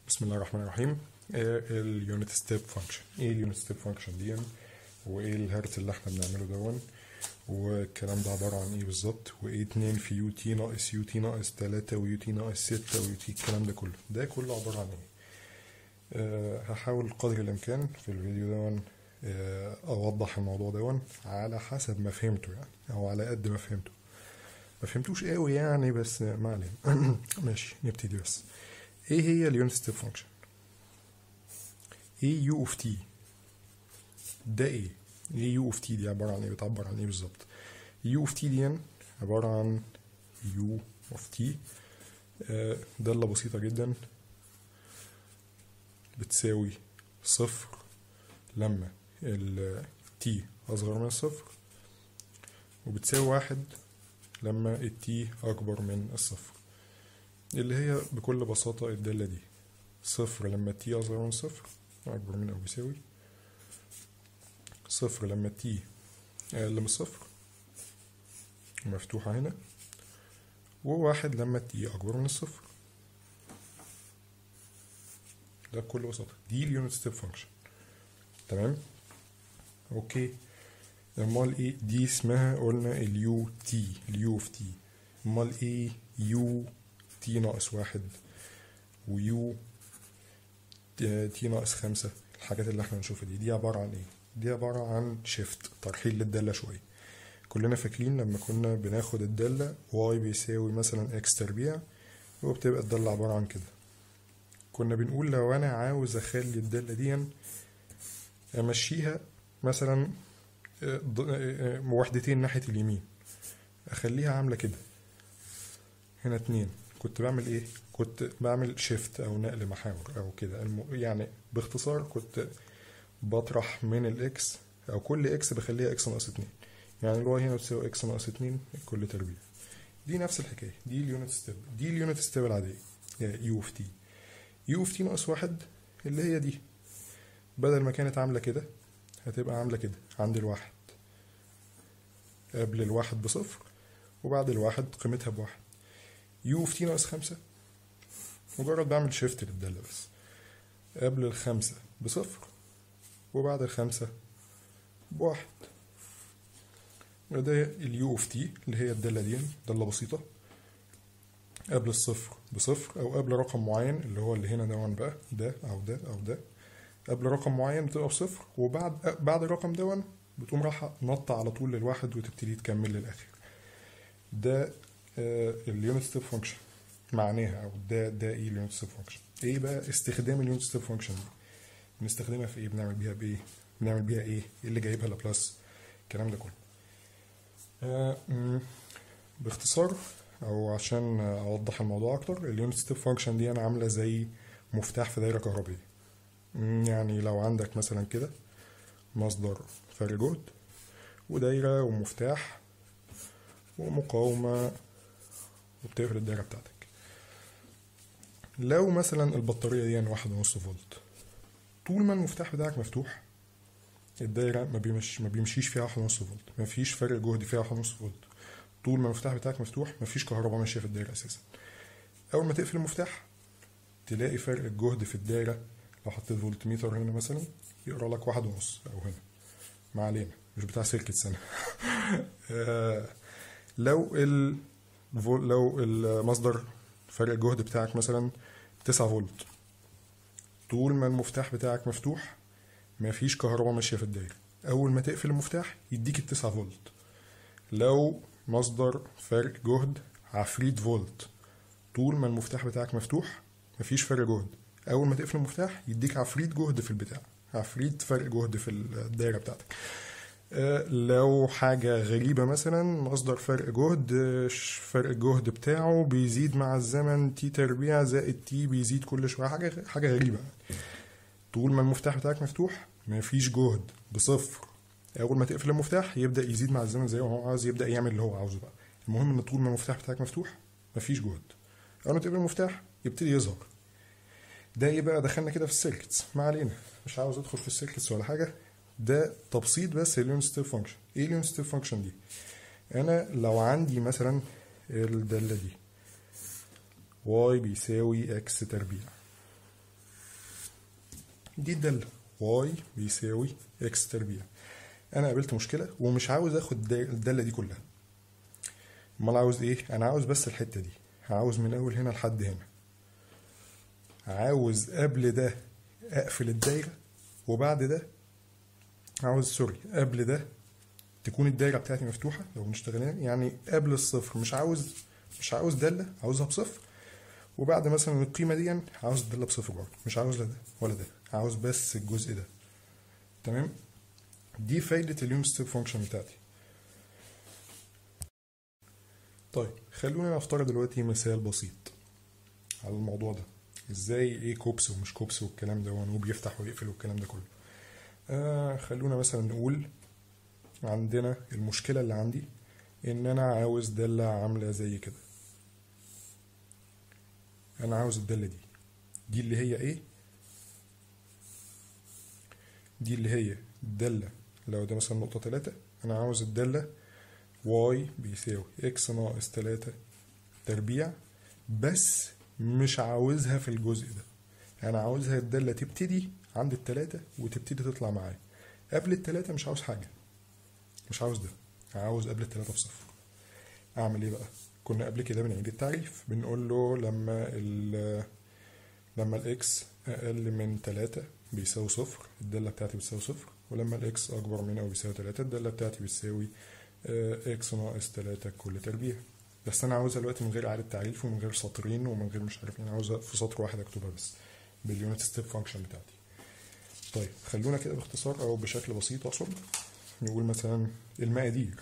بسم الله الرحمن الرحيم اليونت ستيب فانكشن ايه اليونت ستيب فانكشن دي وايه الهرت اللي احنا بنعمله دون والكلام ده عبارة عن ايه بالظبط وايه اتنين في يو تي ناقص يو تي ناقص تلاتة ويو تي ناقص ستة ويو تي الكلام ده كله ده كله عبارة عن ايه أه هحاول قدر الامكان في الفيديو دون أه اوضح الموضوع دون على حسب ما فهمته يعني او على قد ما فهمته ما فهمتوش قوي يعني بس ما علينا ماشي نبتدي بس ايه هي اليونت ستيب فانكشن ايه يو اوف تي ده ايه ايه يو اوف تي دي عباره عن ايه بتعبر عن ايه بالظبط يو اوف تي دي عباره عن يو اوف تي داله بسيطه جدا بتساوي صفر لما ال تي اصغر من الصفر وبتساوي واحد لما التي اكبر من الصفر اللي هي بكل بساطة الدالة دي صفر لما تي أصغر من صفر أكبر من أو بيساوي صفر لما تي أقل من صفر مفتوحة هنا وواحد لما تي أكبر من الصفر ده بكل بساطة دي اليونت ستيب فانكشن تمام اوكي امال ايه دي اسمها قلنا اليو تي اليو اوف تي امال ايه يو تي ناقص واحد ويو تي ناقص خمسة الحاجات اللي احنا هنشوفها دي دي عبارة عن ايه؟ دي عبارة عن شيفت ترحيل للدالة شوية كلنا فاكرين لما كنا بناخد الدالة واي بيساوي مثلا اكس تربيع وبتبقى الدالة عبارة عن كده كنا بنقول لو انا عاوز اخلي الدالة دي امشيها مثلا وحدتين ناحية اليمين اخليها عاملة كده هنا اتنين كنت بعمل ايه كنت بعمل شيفت او نقل محاور او كده الم... يعني باختصار كنت بطرح من الاكس او كل اكس بخليها اكس ناقص اتنين يعني الواي هنا بتساوي اكس ناقص اتنين كل تربيع دي نفس الحكايه دي اليونت ستيب دي اليونت ستيب العاديه يعني يو اوف تي يو اوف تي ناقص واحد اللي هي دي بدل ما كانت عامله كده هتبقى عامله كده عند الواحد قبل الواحد بصفر وبعد الواحد قيمتها بواحد يو اوف تي ناقص خمسة مجرد بعمل شيفت للدالة بس قبل الخمسة بصفر وبعد الخمسة بواحد ده اليو اوف تي اللي هي الدالة دي دالة بسيطة قبل الصفر بصفر أو قبل رقم معين اللي هو اللي هنا دون بقى ده أو ده أو ده قبل رقم معين بتبقى بصفر وبعد بعد الرقم دون بتقوم رايحة نطة على طول للواحد وتبتدي تكمل للآخر ده اليونت ستيب فانكشن معناها او ده ده ايه اليونت ستيب فانكشن ايه بقى استخدام اليونت ستيب فانكشن دي بنستخدمها في ايه بنعمل بيها بايه بنعمل بيها ايه ايه اللي جايبها لابلاس الكلام ده كله آه باختصار او عشان اوضح الموضوع اكتر اليونت ستيب فانكشن دي انا عامله زي مفتاح في دايره كهربائيه يعني لو عندك مثلا كده مصدر فرق جهد ودايره ومفتاح ومقاومه وبتقفل الدايرة بتاعتك لو مثلا البطارية دي واحد ونص فولت طول ما المفتاح بتاعك مفتوح الدايرة ما, بيمش ما بيمشيش فيها واحد ونص فولت ما فيش فرق جهد فيها واحد ونص فولت طول ما المفتاح بتاعك مفتوح ما فيش كهرباء ماشية في الدايرة أساسا أول ما تقفل المفتاح تلاقي فرق الجهد في الدايرة لو حطيت فولت ميتر هنا مثلا يقرا لك واحد ونص أو هنا ما علينا مش بتاع سيركت سنة لو ال لو المصدر فرق الجهد بتاعك مثلا 9 فولت طول ما المفتاح بتاعك مفتوح مفيش كهرباء ماشيه في الدايره اول ما تقفل المفتاح يديك ال 9 فولت لو مصدر فرق جهد عفريت فولت طول ما المفتاح بتاعك مفتوح مفيش فرق جهد اول ما تقفل المفتاح يديك عفريت جهد في البتاع عفريت فرق جهد في الدايره بتاعتك لو حاجة غريبة مثلا مصدر فرق جهد فرق الجهد بتاعه بيزيد مع الزمن تي تربيع زائد تي بيزيد كل شوية حاجة حاجة غريبة طول ما المفتاح بتاعك مفتوح مفيش جهد بصفر أول ما تقفل المفتاح يبدأ يزيد مع الزمن زي ما هو عاوز يبدأ يعمل اللي هو عاوزه بقى المهم إن طول ما المفتاح بتاعك مفتوح مفيش جهد أول ما تقفل المفتاح يبتدي يظهر ده ايه بقى دخلنا كده في السيركتس ما علينا مش عاوز ادخل في السيركتس ولا حاجه ده تبسيط بس اليونت ستيب فانكشن ايه اليونت ستيب فانكشن دي انا لو عندي مثلا الداله دي y بيساوي x تربيع دي الدالة واي بيساوي اكس تربيع انا قابلت مشكلة ومش عاوز اخد دا- الدالة دي كلها امال عاوز ايه انا عاوز بس الحتة دي عاوز من اول هنا لحد هنا عاوز قبل ده اقفل الدايرة وبعد ده عاوز سوري قبل ده تكون الدايرة بتاعتي مفتوحة لو بنشتغل هنا يعني قبل الصفر مش عاوز مش عاوز دالة عاوزها بصفر وبعد مثلا القيمة دي عاوز الدالة بصفر برضه مش عاوز لا ده ولا ده عاوز بس الجزء ده تمام دي فايدة اليونت ستيب فانكشن بتاعتي طيب خلونا نفترض دلوقتي مثال بسيط على الموضوع ده ازاي ايه كوبس ومش كوبس والكلام ده وبيفتح ويقفل والكلام ده كله آه خلونا مثلا نقول عندنا المشكلة اللي عندي ان انا عاوز دالة عاملة زي كده انا عاوز الدالة دي دي اللي هي ايه دي اللي هي الدالة لو ده مثلا نقطة تلاتة انا عاوز الدالة واي بيساوي اكس ناقص تلاتة تربيع بس مش عاوزها في الجزء ده انا عاوزها الدالة تبتدي عند التلاتة وتبتدي تطلع معايا قبل التلاتة مش عاوز حاجة مش عاوز ده عاوز قبل التلاتة بصفر اعمل ايه بقى كنا قبل كده بنعيد التعريف بنقول له لما ال لما الاكس اقل من تلاتة بيساوي صفر الدالة بتاعتي بتساوي صفر ولما الاكس اكبر من او بيساوي تلاتة الدالة بتاعتي بتساوي اكس ناقص تلاتة كل تربيع بس انا عاوزها دلوقتي من غير اعادة تعريف ومن غير سطرين ومن غير مش عارف ايه انا عاوزها في سطر واحد اكتبها بس باليونت ستيب فانكشن بتاعتي طيب خلونا كده باختصار او بشكل بسيط اقصد نقول مثلا المقادير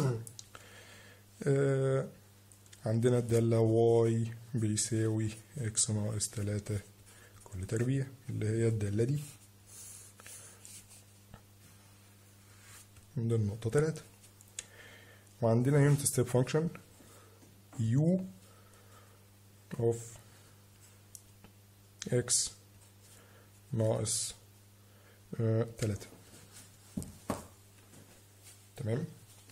آه، عندنا الدالة واي بيساوي اكس ناقص تلاتة كل تربيع اللي هي الدالة دي ده النقطة تلاتة وعندنا يونت ستيب فانكشن u of x ناقص آه، تلاتة تمام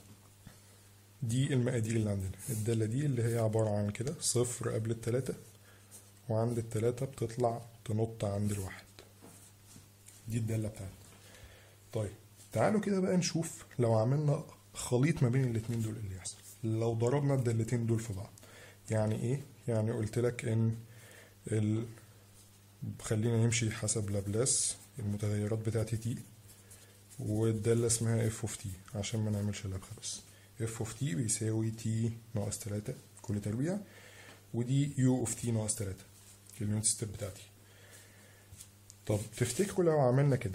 دي المقادير اللي عندنا الدالة دي اللي هي عبارة عن كده صفر قبل التلاتة وعند التلاتة بتطلع تنط عند الواحد دي الدالة بتاعتنا طيب تعالوا كده بقى نشوف لو عملنا خليط ما بين الاتنين دول إيه اللي يحصل لو ضربنا الدالتين دول في بعض يعني ايه يعني قلت لك ان ال... خلينا نمشي حسب لابلاس المتغيرات بتاعتي تي والدالة اسمها اف اوف تي عشان ما نعملش لبخة بس اف اوف تي بيساوي تي ناقص تلاتة كل تربيع ودي يو اوف تي ناقص تلاتة اليونت ستيب بتاعتي طب تفتكروا لو عملنا كده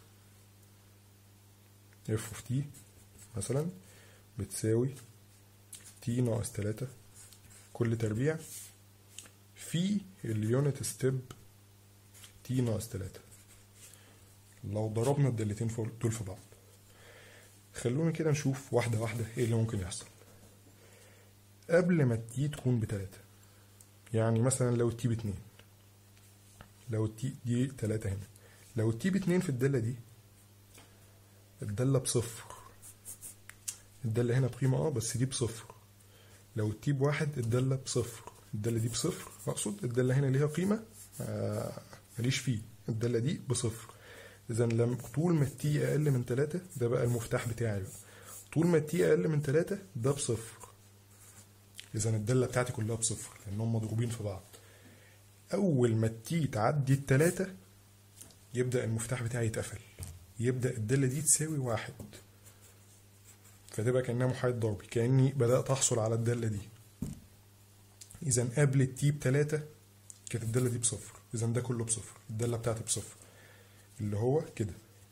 اف اوف تي مثلا بتساوي تي ناقص تلاتة كل تربيع في اليونت ستيب تي ناقص تلاتة لو ضربنا الدالتين فوق- دول في بعض خلونا كده نشوف واحدة واحدة ايه اللي ممكن يحصل قبل ما التي تكون بتلاتة يعني مثلا لو التي باتنين لو التي دي تلاتة هنا لو التي باتنين في الدالة دي الدالة بصفر الدالة هنا بقيمة اه بس دي بصفر لو التي بواحد الدالة بصفر الدالة دي بصفر أقصد الدالة هنا ليها قيمة آه ماليش فيه الدالة دي بصفر إذا لم طول ما التي أقل من تلاتة ده بقى المفتاح بتاعي بقى طول ما التي أقل من تلاتة ده بصفر إذا الدالة بتاعتي كلها بصفر لأنهم مضروبين في بعض أول ما التي تعدي التلاتة يبدأ المفتاح بتاعي يتقفل يبدأ الدالة دي تساوي واحد فتبقى كأنها محايد ضربي كأني بدأت أحصل على الدالة دي إذا قبل التي بتلاتة كانت الدالة دي بصفر إذا ده كله بصفر الدالة بتاعتي بصفر اللي هو كده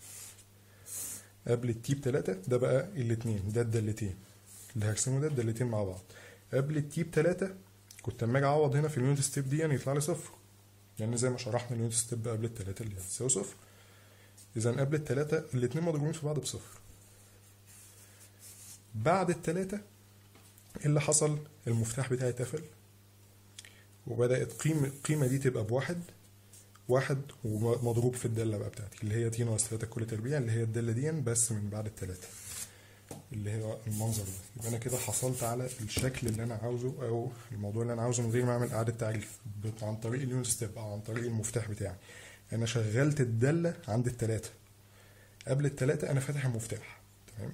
قبل التي بتلاتة ده بقى الاتنين ده الدالتين اللي هرسمه ده الدالتين مع بعض قبل التي بتلاتة كنت اما اجي اعوض هنا في اليونت ستيب دي يعني يطلع لي صفر يعني زي ما شرحنا اليونت ستيب قبل التلاتة اللي هتساوي صفر إذا قبل التلاتة الاتنين مضروبين في بعض بصفر بعد التلاتة إيه اللي حصل المفتاح بتاعي اتقفل وبدأت قيمة القيمة دي تبقى بواحد واحد ومضروب في الدالة بقى بتاعتي اللي هي تي ناقص تلاتة كل تربيع اللي هي الدالة دي بس من بعد التلاتة اللي هي المنظر ده يبقى أنا كده حصلت على الشكل اللي أنا عاوزه أو الموضوع اللي أنا عاوزه من غير ما أعمل إعادة تعريف عن طريق اليونت ستيب أو عن طريق المفتاح بتاعي انا شغلت الداله عند التلاته قبل التلاته انا فاتح المفتاح تمام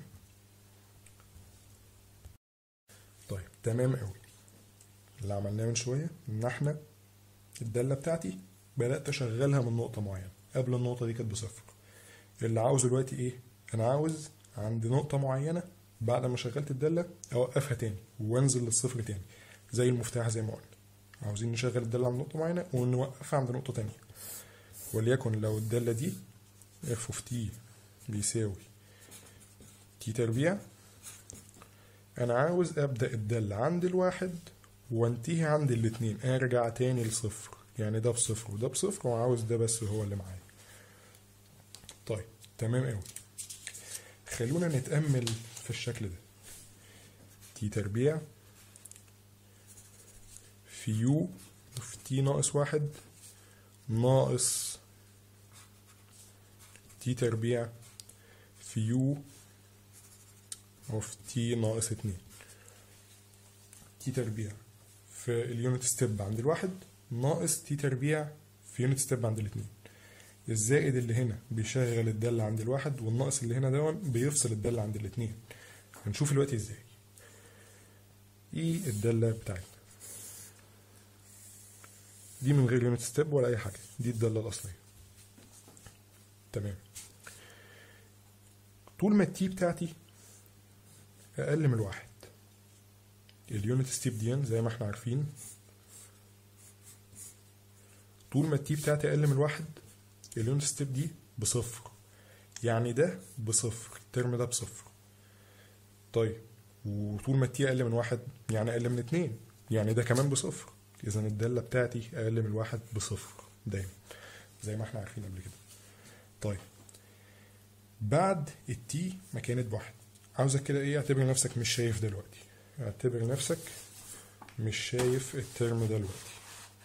طيب تمام قوي اللي عملناه من شويه ان احنا الداله بتاعتي بدات اشغلها من نقطه معينه قبل النقطه دي كانت بصفر اللي عاوزه دلوقتي ايه انا عاوز عند نقطه معينه بعد ما شغلت الداله اوقفها تاني وانزل للصفر تاني زي المفتاح زي ما قلنا عاوزين نشغل الداله عند نقطه معينه ونوقفها عند نقطه تانية وليكن لو الداله دي اف اوف تي بيساوي تي تربيع انا عاوز ابدا الداله عند الواحد وانتهي عند الاتنين ارجع تاني لصفر يعني ده بصفر وده بصفر وعاوز ده بس هو اللي معايا طيب تمام قوي خلونا نتأمل في الشكل ده تي تربيع في يو في تي ناقص واحد ناقص تي تربيع في يو اوف تي ناقص اتنين تي تربيع في اليونت ستيب عند الواحد ناقص تي تربيع في يونت ستيب عند الاتنين الزائد اللي هنا بيشغل الدالة عند الواحد والناقص اللي هنا دون بيفصل الدالة عند الاتنين هنشوف الوقت ازاي ايه الدالة بتاعتنا دي من غير يونت ستيب ولا اي حاجة دي الدالة الاصلية تمام طول ما التي بتاعتي اقل من الواحد اليونت ستيب دي زي ما احنا عارفين طول ما التي بتاعتي اقل من الواحد اليونت ستيب دي بصفر يعني ده بصفر الترم ده بصفر طيب وطول ما التي اقل من واحد يعني اقل من اتنين يعني ده كمان بصفر اذا الداله بتاعتي اقل من الواحد بصفر دايما زي ما احنا عارفين قبل كده طيب بعد التي ما كانت بواحد عاوزك كده ايه اعتبر نفسك مش شايف دلوقتي اعتبر نفسك مش شايف الترم ده دلوقتي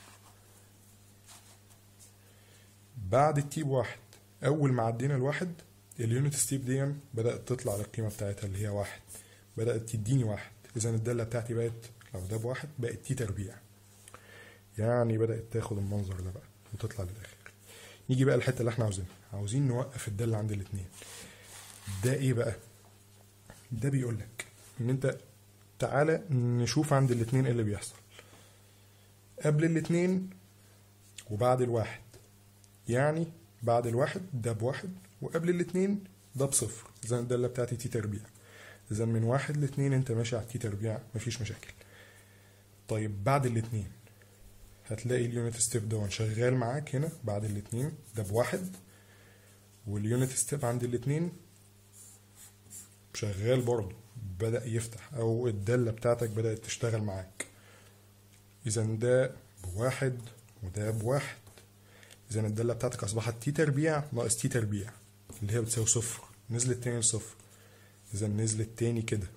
بعد التي بواحد اول ما عدينا الواحد اليونت ستيب دي بدات تطلع للقيمه بتاعتها اللي هي واحد بدات تديني واحد اذا الداله بتاعتي بقت لو ده بواحد بقت تي تربيع يعني بدات تاخد المنظر ده بقى وتطلع للاخر نيجي بقى الحته اللي احنا عاوزينها عاوزين نوقف الداله عند الاثنين ده ايه بقى ده بيقول لك ان انت تعالى نشوف عند الاثنين ايه اللي بيحصل قبل الاثنين وبعد الواحد يعني بعد الواحد ده بواحد وقبل الاتنين ده بصفر اذا الدالة بتاعتي تي تربيع اذا من واحد لاتنين انت ماشي على تي تربيع مفيش مشاكل طيب بعد الاتنين هتلاقي اليونت ستيب ده شغال معاك هنا بعد الاتنين ده بواحد واليونت ستيب عند الاتنين شغال برضه بدأ يفتح أو الدالة بتاعتك بدأت تشتغل معاك إذا ده بواحد وده بواحد إذا الدالة بتاعتك أصبحت تي تربيع ناقص تي تربيع اللي هي بتساوي صفر نزلت تاني لصفر إذا نزلت تاني كده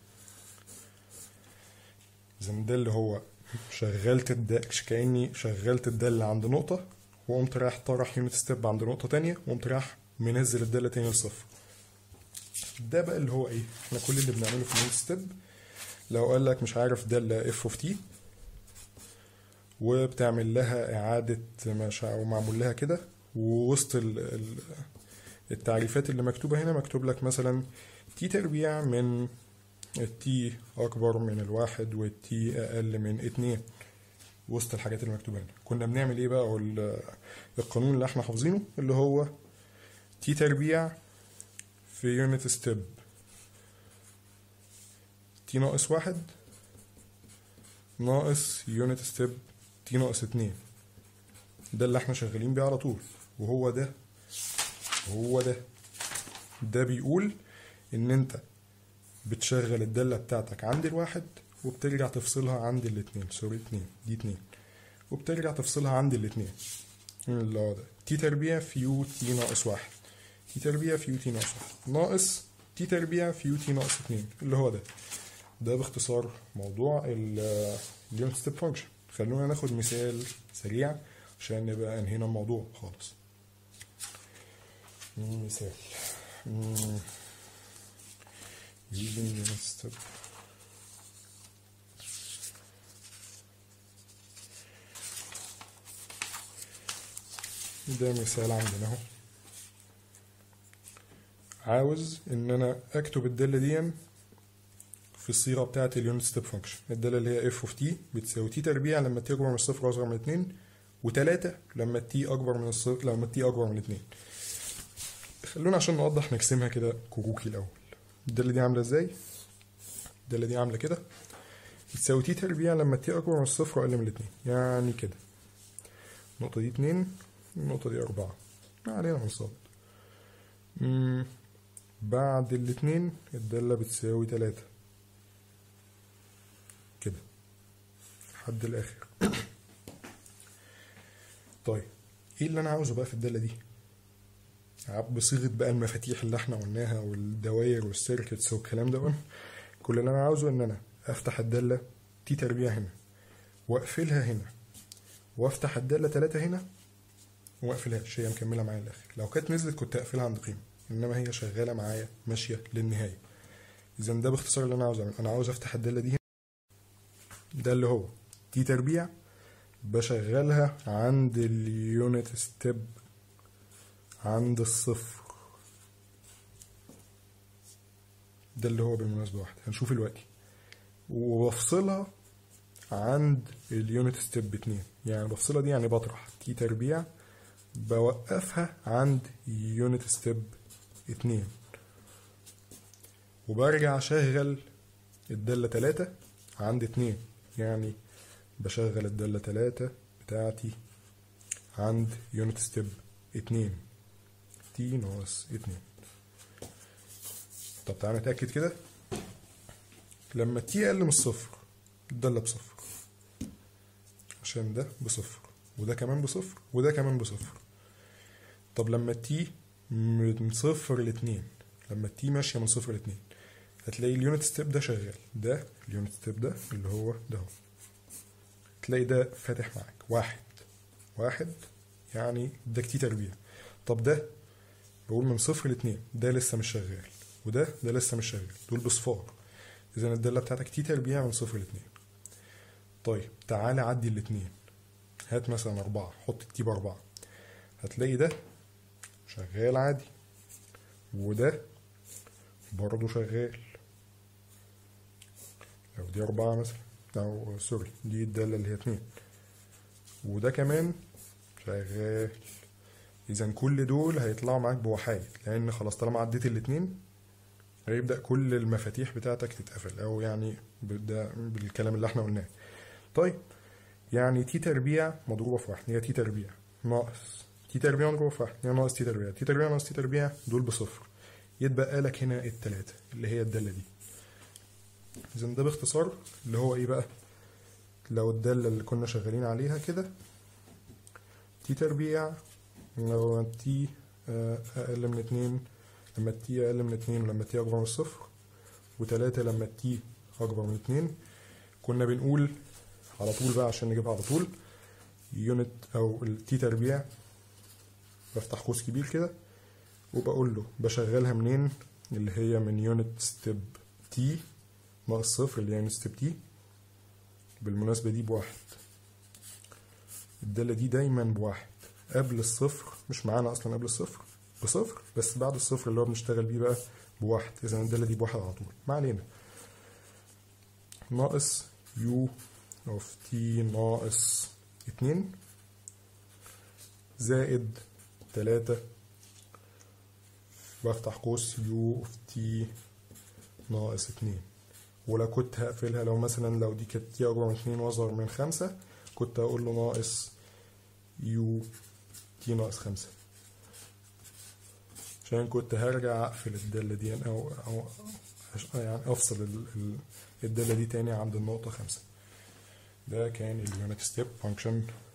إذا ده اللي هو شغلت الد... كأني شغلت الدالة عند نقطة وقمت رايح طرح يونت ستيب عند نقطة تانية وقمت رايح منزل الدالة تاني لصفر ده بقى اللي هو ايه احنا كل اللي بنعمله في اليونت ستيب لو قال لك مش عارف دالة اف اوف تي وبتعمل لها إعادة مش أو معمول لها كده ووسط ال... ال... التعريفات اللي مكتوبة هنا مكتوب لك مثلا تي تربيع من التي أكبر من الواحد والتي أقل من اتنين وسط الحاجات اللي مكتوبة هنا كنا بنعمل إيه بقى القانون اللي احنا حافظينه اللي هو تي تربيع في يونت ستيب تي ناقص واحد ناقص يونت ستيب تي ناقص اتنين ده اللي احنا شغالين بيه على طول وهو ده هو ده ده بيقول ان انت بتشغل الدالة بتاعتك عند الواحد وبترجع تفصلها عند الاتنين سوري اتنين دي اتنين وبترجع تفصلها عند الاتنين اللي هو ده تي تربيع في يو تي ناقص واحد تي تربيع في يو تي ناقص واحد ناقص تي تربيع في يو تي ناقص اتنين اللي هو ده ده باختصار موضوع اليونت ستيب فانكشن خلونا ناخد مثال سريع عشان نبقى انهينا الموضوع خالص مثال using unit step ده مثال عندنا اهو عاوز ان انا اكتب الدالة دي في الصيغة بتاعة اليونت ستيب فانكشن الدالة اللي هي اف اوف تي بتساوي تي تربيع لما تي اكبر من الصفر واصغر من اتنين وتلاتة لما تي اكبر من الصفر لما تي اكبر من اتنين خلونا عشان نوضح نقسمها كده كروكي الاول الدالة دي عاملة ازاي الدالة دي عاملة كده بتساوي تي تربيع لما تي اكبر من الصفر واقل من الاتنين يعني كده النقطة دي اتنين النقطة دي أربعة ما علينا من الصاد مم، بعد الاتنين الدالة بتساوي تلاتة كده لحد الآخر طيب ايه اللي انا عاوزه بقى في الدالة دي بصيغة بقى المفاتيح اللي احنا قلناها والدواير والسيركتس والكلام ده كل اللي انا عاوزه ان انا افتح الدالة تي تربيع هنا واقفلها هنا وافتح الدالة تلاتة هنا واقفلهاش هي مكملة معايا للآخر لو كانت نزلت كنت اقفلها عند قيمة انما هي شغالة معايا ماشية للنهاية اذا ده باختصار اللي انا عاوز اعمله انا عاوز افتح الدالة دي هنا ده اللي هو تي تربيع بشغلها عند اليونت ستيب عند الصفر ده اللي هو بالمناسبة واحدة هنشوف دلوقتي وبفصلها عند اليونت ستيب اتنين يعني بفصلها دي يعني بطرح تي تربيع بوقفها عند يونت ستيب اتنين وبرجع اشغل الدالة تلاتة عند اتنين يعني بشغل الدالة تلاتة بتاعتي عند يونت ستيب اتنين تي ناقص اتنين طب تعالى نتأكد كده لما تي أقل من الصفر الدالة بصفر عشان ده بصفر وده كمان بصفر وده كمان بصفر طب لما تي من صفر لاتنين لما تي ماشية من صفر لاتنين هتلاقي اليونت ستيب ده شغال ده اليونت ستيب ده اللي هو ده هو تلاقي ده فاتح معاك واحد واحد يعني ده تي تربيع طب ده بقول من صفر لاتنين ده لسه مش شغال وده ده لسه مش شغال دول بصفار اذا الدالة بتاعتك تي تربيع من صفر لاتنين طيب تعالى عدي الاتنين هات مثلا أربعة حط التي بأربعة هتلاقي ده شغال عادي وده برضه شغال لو دي أربعة مثلا أو سوري دي الدالة اللي هي اتنين وده كمان شغال إذا كل دول هيطلعوا معاك بوحايد لأن خلاص طالما عديت الاتنين هيبدأ كل المفاتيح بتاعتك تتقفل أو يعني ده بالكلام اللي احنا قلناه طيب يعني تي تربيع مضروبة في واحد هي تي تربيع ناقص تي تربيع مضروبة في واحد هي ناقص تي تربيع تي تربيع ناقص تي تربيع دول بصفر يتبقى لك هنا التلاتة اللي هي الدالة دي إذا ده باختصار اللي هو إيه بقى لو الدالة اللي كنا شغالين عليها كده تي تربيع لو تي أقل من اتنين لما تي أقل من اتنين ولما تي أكبر من الصفر وتلاتة لما تي أكبر من اتنين كنا بنقول على طول بقى عشان نجيبها على طول يونت أو التي تربيع بفتح قوس كبير كده وبقول له بشغلها منين اللي هي من يونت ستيب تي ناقص صفر اللي هي يونت ستيب تي بالمناسبة دي بواحد الدالة دي دايما بواحد قبل الصفر مش معانا أصلا قبل الصفر بصفر بس بعد الصفر اللي هو بنشتغل بيه بقى بواحد إذا الدالة دي بواحد على طول ما علينا ناقص يو اوف تي ناقص اتنين زائد تلاتة بفتح قوس يو اوف تي ناقص اتنين ولو كنت هقفلها لو مثلا لو دي كانت تي أكبر من اتنين وأصغر من خمسة كنت هقول له ناقص يو تي ناقص خمسة عشان كنت هرجع أقفل الدالة دي أو أو يعني أفصل الدالة دي تاني عند النقطة خمسة ده كان اليونت ستيب فانكشن